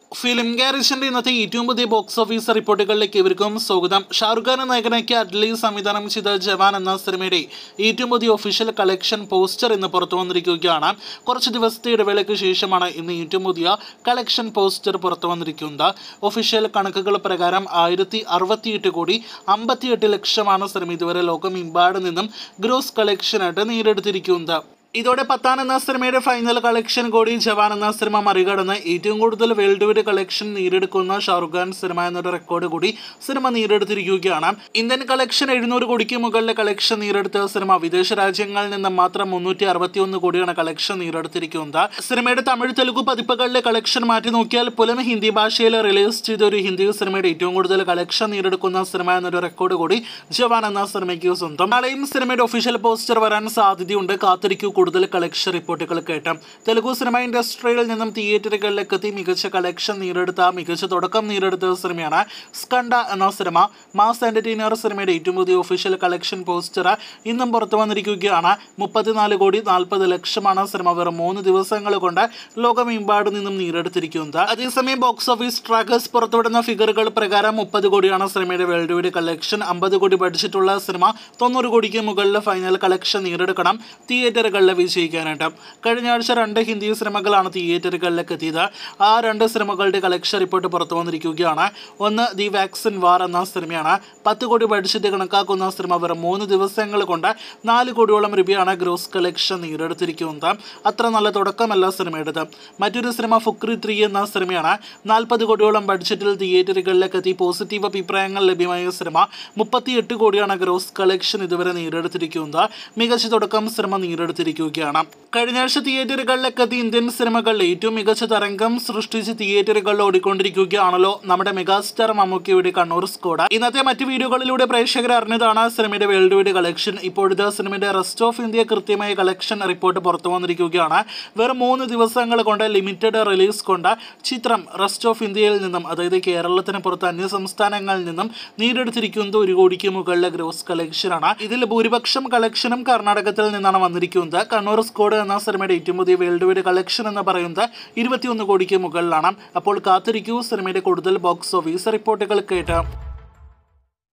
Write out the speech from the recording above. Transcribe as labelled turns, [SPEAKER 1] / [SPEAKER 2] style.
[SPEAKER 1] film ഗാരിഷന്റെ ഇന്നത്തെ ഏറ്റവും പുതിയ ബോക്സ് ഓഫീസ് റിപ്പോർട്ടുകളിലേക്ക് ഇവർക്കും സ്വാഗതം ഷാറുഖ് ഖാൻ നായകനാക്കി അഡ്ലി സംവിധാനം ചെയ്ത ജവാൻ എന്ന സിനിമയുടെ ഏറ്റവും പുതിയ ഒഫീഷ്യൽ കളക്ഷൻ പോസ്റ്റർ ഇന്ന് പുറത്തു വന്നിരിക്കുകയാണ് കുറച്ച് ദിവസത്തെ ഇടവേളയ്ക്ക് ശേഷമാണ് ഇന്ന് ഏറ്റവും പുതിയ കളക്ഷൻ പോസ്റ്റർ പുറത്തു വന്നിരിക്കുന്നത് ഒഫീഷ്യൽ കണക്കുകൾ പ്രകാരം ആയിരത്തി അറുപത്തിയെട്ട് കോടി അമ്പത്തിയെട്ട് ലക്ഷമാണ് സിനിമ ഇതുവരെ ലോകമെമ്പാട് നിന്നും ഗ്രോസ് കളക്ഷനായിട്ട് നേടിയെടുത്തിരിക്കുന്നത് ഇതോടെ പത്താൻ എന്ന സിനിമയുടെ ഫൈനൽ കളക്ഷൻ കൂടി ജവാൻ എന്ന സിനിമ മറികടന്ന് ഏറ്റവും കൂടുതൽ വേൾഡ് വൈഡ് കളക്ഷൻ നേടിയെടുക്കുന്ന ഷാറുഖ് ഖാൻ സിനിമ എന്നൊരു റെക്കോർഡ് കൂടി സിനിമ നേടിയെടുത്തിരിക്കുകയാണ് ഇന്ത്യൻ കളക്ഷൻ എഴുന്നൂറ് കോടിക്ക് മുകളിലെ കളക്ഷൻ നേടിയെടുത്ത സിനിമ വിദേശ രാജ്യങ്ങളിൽ നിന്ന് മാത്രം മുന്നൂറ്റി അറുപത്തി ഒന്ന് കോടിയാണ് കളക്ഷൻ നേടിയെടുത്തിരിക്കുന്നത് സിനിമയുടെ തമിഴ് തെലുഗു പതിപ്പുകളിലെ കളക്ഷൻ മാറ്റി നോക്കിയാൽ പോലും ഹിന്ദി ഭാഷയിൽ റിലീസ് ചെയ്ത ഒരു ഹിന്ദി സിനിമയുടെ ഏറ്റവും കൂടുതൽ കളക്ഷൻ നേടിയെടുക്കുന്ന സിനിമ എന്നൊരു റെക്കോർഡ് കൂടി ജവാൻ എന്ന സിനിമയ്ക്ക് സ്വന്തം നാളെയും സിനിമയുടെ ഒഫീഷ്യൽ പോസ്റ്റർ വരാൻ സാധ്യതയുണ്ട് കാത്തിരിക്കൂ കൂടുതൽ കളക്ഷൻ റിപ്പോർട്ടുകൾ കേട്ടാം തെലുഗു സിനിമ ഇൻഡസ്ട്രിയിൽ നിന്നും തിയേറ്ററുകളിലേക്ക് എത്തി മികച്ച കളക്ഷൻ നേടിയെടുത്ത മികച്ച തുടക്കം നേടിയെടുത്ത സിനിമയാണ് സ്കണ്ട എന്ന സിനിമ മാസ് എന്റർടൈനർ സിനിമയുടെ ഏറ്റവും പുതിയ ഒഫീഷ്യൽ കളക്ഷൻ പോസ്റ്റർ ഇന്നും പുറത്തു വന്നിരിക്കുകയാണ് മുപ്പത്തിനാല് കോടി നാൽപ്പത് ലക്ഷമാണ് സിനിമ വെറും മൂന്ന് ദിവസങ്ങൾ കൊണ്ട് ലോകമെമ്പാടും നിന്നും നേടിയെടുത്തിരിക്കുന്നത് അതേസമയം ബോക്സ് ഓഫീസ് ട്രാക്കേഴ്സ് പുറത്തുവിടുന്ന ഫിഗറുകൾ പ്രകാരം മുപ്പത് കോടിയാണ് സിനിമയുടെ വേൾഡ് വൈഡ് കളക്ഷൻ അമ്പത് കോടി ബഡ്ജറ്റുള്ള സിനിമ തൊണ്ണൂറ് കോടിക്ക് മുകളിൽ ഫൈനൽ കളക്ഷൻ നേടിയെടുക്കണം തിയേറ്ററുകളിൽ വിജയിക്കാനായിട്ട് കഴിഞ്ഞ ആഴ്ച രണ്ട് ഹിന്ദി സിനിമകളാണ് തിയേറ്ററുകളിലേക്ക് എത്തിയത് ആ രണ്ട് സിനിമകളുടെ കളക്ഷൻ റിപ്പോർട്ട് പുറത്തു വന്നിരിക്കുകയാണ് ഒന്ന് ദി വാക്സിൻ വാർ എന്ന സിനിമയാണ് പത്ത് കോടി ബഡ്ജറ്റ് കണക്കാക്കുന്ന സിനിമ വെറും മൂന്ന് ദിവസങ്ങൾ കൊണ്ട് നാല് കോടിയോളം രൂപയാണ് ഗ്രോസ് കളക്ഷൻ നേടിയെടുത്തിരിക്കുന്നത് അത്ര നല്ല തുടക്കമല്ല സിനിമയുടേത് മറ്റൊരു സിനിമ ഫുക്രി ത്രീ എന്ന സിനിമയാണ് നാൽപ്പത് കോടിയോളം ബഡ്ജറ്റിൽ തിയേറ്ററുകളിലേക്ക് എത്തി പോസിറ്റീവ് അഭിപ്രായങ്ങൾ ലഭ്യമായ സിനിമ മുപ്പത്തിയെട്ട് കോടിയാണ് ഗ്രോസ് കളക്ഷൻ ഇതുവരെ നേടിയെടുത്തിരിക്കുന്നത് മികച്ച തുടക്കം സിനിമ നേടിയെടുത്തിരിക്കുകയാണ് കഴിഞ്ഞ ആഴ്ച തിയേറ്ററുകളിലേക്ക് എത്തി ഇന്ത്യൻ സിനിമകളിൽ ഏറ്റവും മികച്ച തരംഗം സൃഷ്ടിച്ച് തിയേറ്ററുകളിൽ ഓടിക്കൊണ്ടിരിക്കുകയാണല്ലോ നമ്മുടെ മെഗാസ്റ്റാർ മമ്മൂക്കിയുടെ കണ്ണൂർ സ്കോഡ് ഇന്നത്തെ മറ്റു വീഡിയോകളിലൂടെ പ്രേക്ഷകർ അറിഞ്ഞതാണ് സിനിമയുടെ വേൾഡ് വൈഡ് കളക്ഷൻ ഇപ്പോഴത്തെ സിനിമയുടെ റെസ്റ്റ് ഓഫ് ഇന്ത്യ കൃത്യമായ കളക്ഷൻ റിപ്പോർട്ട് പുറത്തു വന്നിരിക്കുകയാണ് വെറും മൂന്ന് ദിവസങ്ങൾ കൊണ്ട് ലിമിറ്റഡ് റിലീസ് കൊണ്ട് ചിത്രം റെസ്റ്റ് ഓഫ് ഇന്ത്യയിൽ നിന്നും അതായത് കേരളത്തിന് പുറത്ത് അന്യ സംസ്ഥാനങ്ങളിൽ നിന്നും നേടിയെടുത്തിരിക്കുന്നത് ഒരു കോടിക്ക് മുകളിലെ ഗ്രോസ് കളക്ഷനാണ് ഇതിൽ ഭൂരിപക്ഷം കളക്ഷനും കർണാടകത്തിൽ നിന്നാണ് വന്നിരിക്കുന്നത് കണ്ണൂർ സ്കോഡ് എന്ന സിനിമയുടെ ഏറ്റവും പുതിയ വേൾഡ് വൈഡ് കളക്ഷൻ എന്ന് പറയുന്നത് ഇരുപത്തിയൊന്ന് കോടിക്ക് മുകളിലാണ് അപ്പോൾ കാത്തിരിക്കൂ സിനിമയുടെ കൂടുതൽ ബോക്സ് ഓഫീസ് റിപ്പോർട്ടുകൾ കേട്ട്